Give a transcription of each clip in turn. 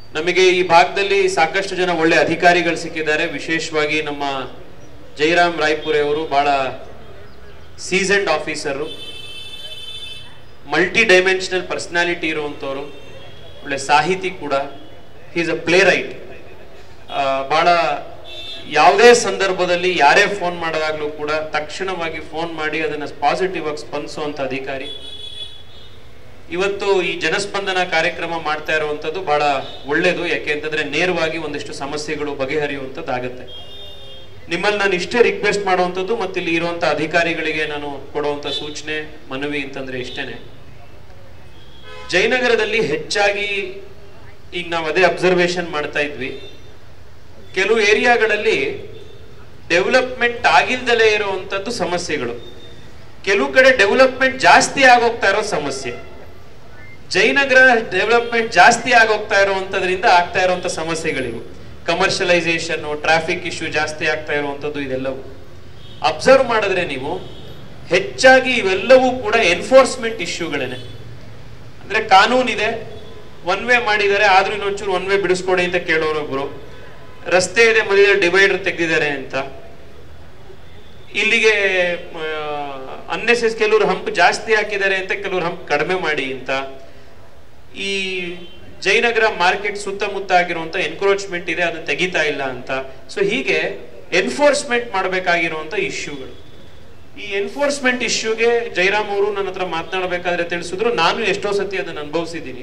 ನಮಗೆ ಈ ಭಾಗದಲ್ಲಿ ಸಾಕಷ್ಟು ಜನ ಒಳ್ಳೆ ಅಧಿಕಾರಿಗಳು ಸಿಕ್ಕಿದ್ದಾರೆ ವಿಶೇಷವಾಗಿ ನಮ್ಮ ಜೈರಾಮ್ ರಾಯ್ಪುರೆ ಅವರು ಬಹಳ seasoned officer multi dimensional personality ಇರುವಂಥವ್ರು ಒಳ್ಳೆ ಸಾಹಿತಿ ಕೂಡ ಈಸ್ ಅ ಪ್ಲೇ ರೈಟ್ ಬಹಳ ಯಾವುದೇ ಸಂದರ್ಭದಲ್ಲಿ ಯಾರೇ ಫೋನ್ ಮಾಡೋದಾಗ್ಲೂ ಕೂಡ ತಕ್ಷಣವಾಗಿ ಫೋನ್ ಮಾಡಿ ಅದನ್ನ ಪಾಸಿಟಿವ್ ಆಗಿ ಸ್ಪಂದಿಸುವಂತ ಅಧಿಕಾರಿ ಇವತ್ತು ಈ ಜನಸ್ಪಂದನ ಕಾರ್ಯಕ್ರಮ ಮಾಡ್ತಾ ಇರುವಂತದ್ದು ಬಹಳ ಒಳ್ಳೇದು ಯಾಕೆ ಅಂತಂದ್ರೆ ನೇರವಾಗಿ ಒಂದಿಷ್ಟು ಸಮಸ್ಯೆಗಳು ಬಗೆಹರಿಯುವಂತದ್ದಾಗತ್ತೆ ನಿಮ್ಮಲ್ಲಿ ನಾನು ಇಷ್ಟೇ ರಿಕ್ವೆಸ್ಟ್ ಮಾಡುವಂಥದ್ದು ಮತ್ತೆ ಇಲ್ಲಿ ಇರುವಂತ ಅಧಿಕಾರಿಗಳಿಗೆ ನಾನು ಕೊಡುವಂತ ಸೂಚನೆ ಮನವಿ ಅಂತಂದ್ರೆ ಇಷ್ಟೇನೆ ಜಯನಗರದಲ್ಲಿ ಹೆಚ್ಚಾಗಿ ಈಗ ನಾವು ಅದೇ ಅಬ್ಸರ್ವೇಷನ್ ಮಾಡ್ತಾ ಇದ್ವಿ ಕೆಲವು ಏರಿಯಾಗಳಲ್ಲಿ ಡೆವಲಪ್ಮೆಂಟ್ ಆಗಿಲ್ದಲೇ ಇರುವಂತದ್ದು ಸಮಸ್ಯೆಗಳು ಕೆಲವು ಕಡೆ ಡೆವಲಪ್ಮೆಂಟ್ ಜಾಸ್ತಿ ಆಗೋಗ್ತಾ ಇರೋ ಸಮಸ್ಯೆ ಜಯನಗರ ಡೆವಲಪ್ಮೆಂಟ್ ಜಾಸ್ತಿ ಆಗೋಗ್ತಾ ಇರುವಂತದ್ರಿಂದ ಆಗ್ತಾ ಇರುವಂತ ಸಮಸ್ಯೆಗಳಿವು ಕಮರ್ಷಿಯಲೈಸೇಷನ್ ಟ್ರಾಫಿಕ್ ಇಶ್ಯೂ ಜಾಸ್ತಿ ಆಗ್ತಾ ಇರುವಂತದ್ದು ಇದೆಲ್ಲವೂ ಅಬ್ಸರ್ವ್ ಮಾಡಿದ್ರೆ ನೀವು ಹೆಚ್ಚಾಗಿ ಇವೆಲ್ಲವೂ ಕೂಡ ಎನ್ಫೋರ್ಸ್ಮೆಂಟ್ ಇಶ್ಯೂಗಳೇನೆ ಅಂದ್ರೆ ಕಾನೂನಿದೆ ಒನ್ ವೇ ಮಾಡಿದ್ದಾರೆ ಆದ್ರೂ ಇನ್ನೊಂಚೂರು ಒನ್ ವೇ ಬಿಡಿಸ್ಕೊಡಿ ಅಂತ ಕೇಳೋರೊಬ್ರು ರಸ್ತೆ ಇದೆ ಮಧ್ಯದಲ್ಲಿ ಡಿವೈಡರ್ ತೆಗೆದಿದ್ದಾರೆ ಅಂತ ಇಲ್ಲಿಗೆ ಅನ್ನೆಸೆಸ್ ಕೆಲವರು ಹಂಪ್ ಜಾಸ್ತಿ ಹಾಕಿದ್ದಾರೆ ಅಂತ ಕೆಲವರು ಹಂಪ್ ಕಡಿಮೆ ಮಾಡಿ ಅಂತ ಈ ಜಯನಗರ ಮಾರ್ಕೆಟ್ ಸುತ್ತಮುತ್ತ ಆಗಿರುವಂತ ಎನ್ಕ್ರೋಚ್ಮೆಂಟ್ ಇದೆ ಅದನ್ನ ತೆಗಿತಾ ಇಲ್ಲ ಅಂತ ಸೊ ಹೀಗೆ ಎನ್ಫೋರ್ಸ್ಮೆಂಟ್ ಮಾಡಬೇಕಾಗಿರುವಂತ ಇಶ್ಯೂಗಳು ಈ ಎನ್ಫೋರ್ಸ್ಮೆಂಟ್ ಇಶ್ಯೂಗೆ ಜೈರಾಮ್ ಅವರು ನನ್ನ ಹತ್ರ ಮಾತನಾಡಬೇಕಾದ್ರೆ ತಿಳಿಸಿದ್ರು ನಾನು ಎಷ್ಟೋ ಸತಿ ಅದನ್ನ ಅನುಭವಿಸಿದ್ದೀನಿ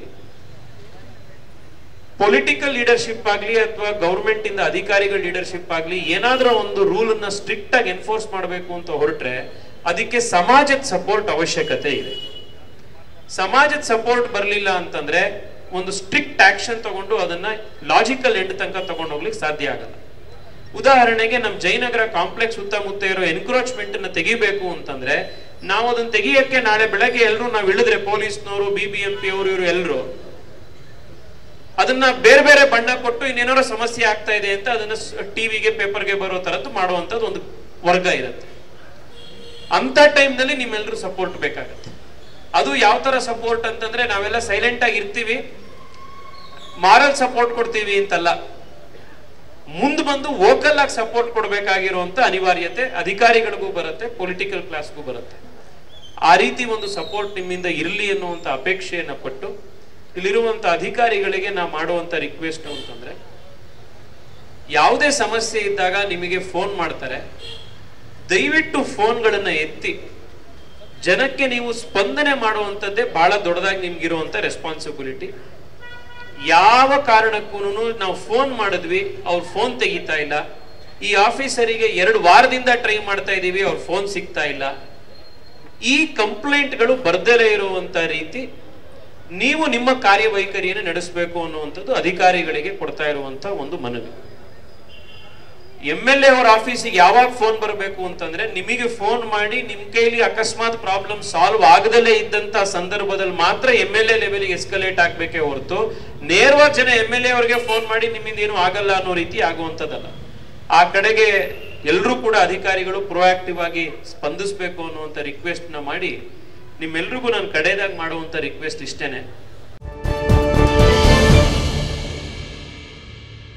ಪೊಲಿಟಿಕಲ್ ಲೀಡರ್ಶಿಪ್ ಆಗಲಿ ಅಥವಾ ಗೌರ್ಮೆಂಟ್ ಇಂದ ಅಧಿಕಾರಿಗಳ ಲೀಡರ್ಶಿಪ್ ಆಗಲಿ ಏನಾದ್ರೂ ಒಂದು ರೂಲ್ ಅನ್ನ ಸ್ಟ್ರಿಕ್ಟ್ ಆಗಿ ಎನ್ಫೋರ್ಸ್ ಮಾಡಬೇಕು ಅಂತ ಹೊರಟ್ರೆ ಅದಕ್ಕೆ ಸಮಾಜದ ಸಪೋರ್ಟ್ ಅವಶ್ಯಕತೆ ಇದೆ ಸಮಾಜದ ಸಪೋರ್ಟ್ ಬರಲಿಲ್ಲ ಅಂತಂದ್ರೆ ಒಂದು ಸ್ಟ್ರಿಕ್ಟ್ ಆಕ್ಷನ್ ತಗೊಂಡು ಅದನ್ನ ಲಾಜಿಕಲ್ ಎಂಡ್ ತನಕ ತಗೊಂಡು ಹೋಗ್ಲಿಕ್ಕೆ ಸಾಧ್ಯ ಆಗಲ್ಲ ಉದಾಹರಣೆಗೆ ನಮ್ ಜಯನಗರ ಕಾಂಪ್ಲೆಕ್ಸ್ ಸುತ್ತಮುತ್ತ ಇರೋ ಎನ್ಕ್ರೋಚ್ಮೆಂಟ್ ಅನ್ನ ತೆಗಿಬೇಕು ಅಂತಂದ್ರೆ ನಾವು ಅದನ್ನ ತೆಗಿಯಕ್ಕೆ ನಾಳೆ ಬೆಳಗ್ಗೆ ಎಲ್ಲರೂ ನಾವು ಇಳಿದ್ರೆ ಪೊಲೀಸ್ನವರು ಬಿ ಬಿ ಎಂ ಪಿ ಅವರು ಇವರು ಎಲ್ಲರೂ ಅದನ್ನ ಬೇರೆ ಬೇರೆ ಬಣ್ಣ ಕೊಟ್ಟು ಇನ್ನೇನಾರೋ ಸಮಸ್ಯೆ ಆಗ್ತಾ ಇದೆ ಅಂತ ಅದನ್ನ ಟಿವಿಗೆ ಪೇಪರ್ಗೆ ಬರೋ ತರದ್ದು ಮಾಡುವಂತದ್ದು ಒಂದು ವರ್ಗ ಇರುತ್ತೆ ಅಂತ ಟೈಮ್ನಲ್ಲಿ ನಿಮ್ಮೆಲ್ಲರೂ ಸಪೋರ್ಟ್ ಬೇಕಾಗತ್ತೆ ಅದು ಯಾವ ತರ ಸಪೋರ್ಟ್ ಅಂತಂದ್ರೆ ನಾವೆಲ್ಲ ಸೈಲೆಂಟ್ ಆಗಿ ಇರ್ತೀವಿ ಮಾರಲ್ ಸಪೋರ್ಟ್ ಕೊಡ್ತೀವಿ ಅಂತಲ್ಲ ಮುಂದ್ ಬಂದು ವೋಕಲ್ ಆಗಿ ಸಪೋರ್ಟ್ ಕೊಡಬೇಕಾಗಿರುವಂತ ಅನಿವಾರ್ಯತೆ ಅಧಿಕಾರಿಗಳಿಗೂ ಬರುತ್ತೆ ಪೊಲಿಟಿಕಲ್ ಕ್ಲಾಸ್ಗೂ ಬರುತ್ತೆ ಆ ರೀತಿ ಒಂದು ಸಪೋರ್ಟ್ ನಿಮ್ಮಿಂದ ಇರಲಿ ಅನ್ನುವಂತ ಅಪೇಕ್ಷೆಯನ್ನ ಪಟ್ಟು ಇಲ್ಲಿರುವಂತ ಅಧಿಕಾರಿಗಳಿಗೆ ನಾ ಮಾಡುವಂತ ರಿಕ್ವೆಸ್ಟ್ ಅಂತಂದ್ರೆ ಯಾವುದೇ ಸಮಸ್ಯೆ ಇದ್ದಾಗ ನಿಮಗೆ ಫೋನ್ ಮಾಡ್ತಾರೆ ದಯವಿಟ್ಟು ಫೋನ್ಗಳನ್ನ ಎತ್ತಿ ಜನಕ್ಕೆ ನೀವು ಸ್ಪಂದನೆ ಮಾಡುವಂಥದ್ದೇ ಬಹಳ ದೊಡ್ಡದಾಗಿ ನಿಮ್ಗಿರುವಂತ ರೆಸ್ಪಾನ್ಸಿಬಿಲಿಟಿ ಯಾವ ಕಾರಣಕ್ಕೂ ನಾವು ಫೋನ್ ಮಾಡಿದ್ವಿ ಅವ್ರ ಫೋನ್ ತೆಗಿತಾ ಇಲ್ಲ ಈ ಆಫೀಸರಿಗೆ ಎರಡು ವಾರದಿಂದ ಟ್ರೈ ಮಾಡ್ತಾ ಇದೀವಿ ಅವ್ರ ಫೋನ್ ಸಿಗ್ತಾ ಇಲ್ಲ ಈ ಕಂಪ್ಲೇಂಟ್ಗಳು ಬರ್ದಲೇ ಇರುವಂತ ರೀತಿ ನೀವು ನಿಮ್ಮ ಕಾರ್ಯವೈಖರಿಯನ್ನು ನಡೆಸಬೇಕು ಅನ್ನುವಂಥದ್ದು ಅಧಿಕಾರಿಗಳಿಗೆ ಕೊಡ್ತಾ ಇರುವಂತ ಒಂದು ಮನವಿ ಎಂ ಎಲ್ ಎ ಅವ್ರ ಆಫೀಸಿಗೆ ಯಾವಾಗ ಫೋನ್ ಬರಬೇಕು ಅಂತಂದ್ರೆ ನಿಮಗೆ ಫೋನ್ ಮಾಡಿ ನಿಮ್ ಕೈಲಿ ಅಕಸ್ಮಾತ್ ಪ್ರಾಬ್ಲಮ್ ಸಾಲ್ವ್ ಆಗದಲ್ಲೇ ಇದ್ದಂತ ಸಂದರ್ಭದಲ್ಲಿ ಮಾತ್ರ ಎಂ ಎಲ್ ಎ ಲೆವೆಲ್ಗೆ ಎಸ್ಕಲೇಟ್ ಆಗ್ಬೇಕೇ ಹೊರತು ನೇರವಾಗಿ ಜನ ಎಂ ಎಲ್ ಎ ಅವ್ರಿಗೆ ಫೋನ್ ಮಾಡಿ ನಿಮ್ಮಿಂದ ಏನು ಆಗಲ್ಲ ಅನ್ನೋ ರೀತಿ ಆಗುವಂಥದ್ದಲ್ಲ ಆ ಕಡೆಗೆ ಎಲ್ಲರೂ ಕೂಡ ಅಧಿಕಾರಿಗಳು ಪ್ರೊಆಕ್ಟಿವ್ ಆಗಿ ಸ್ಪಂದಿಸಬೇಕು ಅನ್ನುವಂಥ ರಿಕ್ವೆಸ್ಟ್ ನ ಮಾಡಿ ನಿಮ್ಮೆಲ್ರಿಗೂ ನಾನು ಕಡೆಯದಾಗ ಮಾಡುವಂತ ರಿಕ್ವೆಸ್ಟ್ ಇಷ್ಟೇನೆ